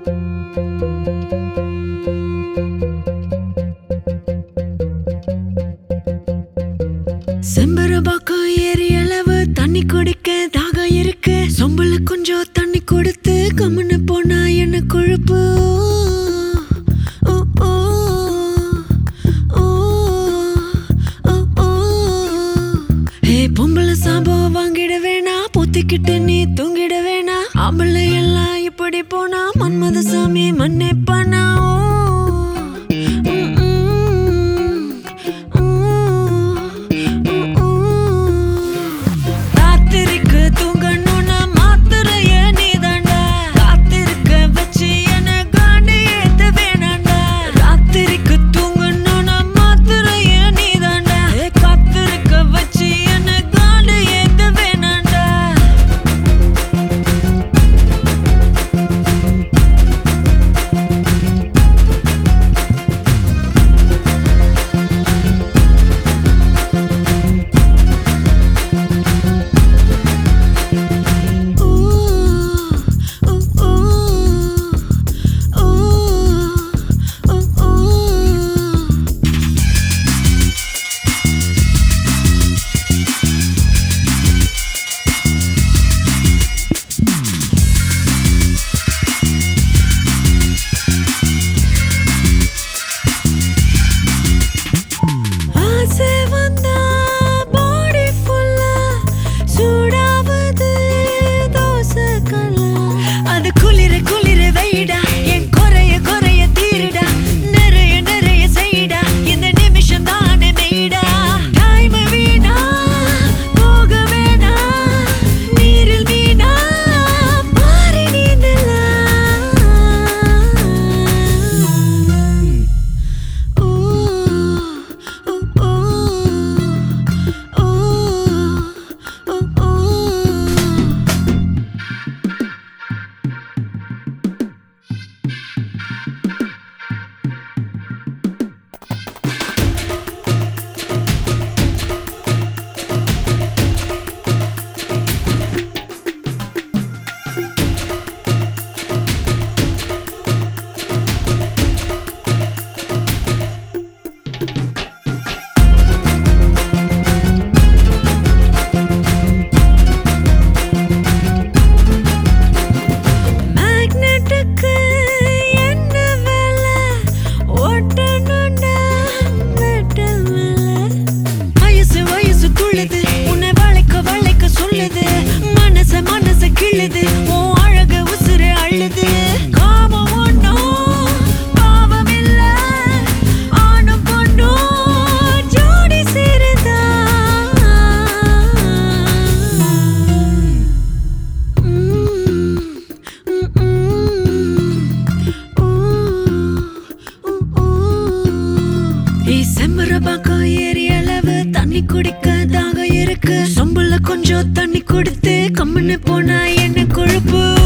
செம்பரபாக்கம் ஏறி அளவு தண்ணி குடிக்க தாகம் இருக்கு சொம்புல கொஞ்சம் தண்ணி கொடுத்து கம்முன்னு போனா என்ன கொழுப்பு ஓ, ஓ, ஓ, ஓ, ஓ. ஏ பொம்பளை சாபம் வாங்கிட வேணா பொத்திக்கிட்டு நீ தூங்கிட வேணா ஆம்பளை எல்லாம் இப்படி போனா மன்மத சாமி மன்னிப்பானா ஓ, ம், ம், ம், ம். ராத்திரிக்கு தூங்கணும்னா மாத்திரைய நீதாண்டா காத்திருக்க வச்சு என காண்டி ஏத்த வேணாண்டா ராத்திரிக்கு தூங்கணும்னா மாத்திரைய நீதாண்டா காத்திருக்க வச்சு என காண்டி ஏத்த வேணாண்டா ஆசை வந்தா பாடி ஃபுல்லா சூடாவது தோசை கல்லா அது குளிர குளிர வைடா என் குறைய குறைய தீருடா நிறைய நிறைய செய்டா இந்த நிமிஷம் தானே மெய்டா டைம் வீணா போக வேணா நீரில் வீணா மாறி நீந்தலாம் ஓ ஓ ஓ ஓ ஓ மேக்னெட்டுக்கு என்ன வேலை ஓட்டணும்டா மெட்டல் மேல வயசு வயசு துள்ளுது உன்னை வளைக்க வளைக்க சொல்லுது மனச மனச கிள்ளுது உன் அழகு உசுறு அள்ளுது காமம் ஒண்ணும் பாவம் இல்ல ஆணும் பொண்ணும் ஜோடி சேருதா செம்பரபாக்கம் ஏறி அளவு தண்ணி குடிக்க தாகம் இருக்கு சொம்புல கொஞ்சம் தண்ணி கொடுத்து கம்முன்னு போனா என்ன கொழுப்பு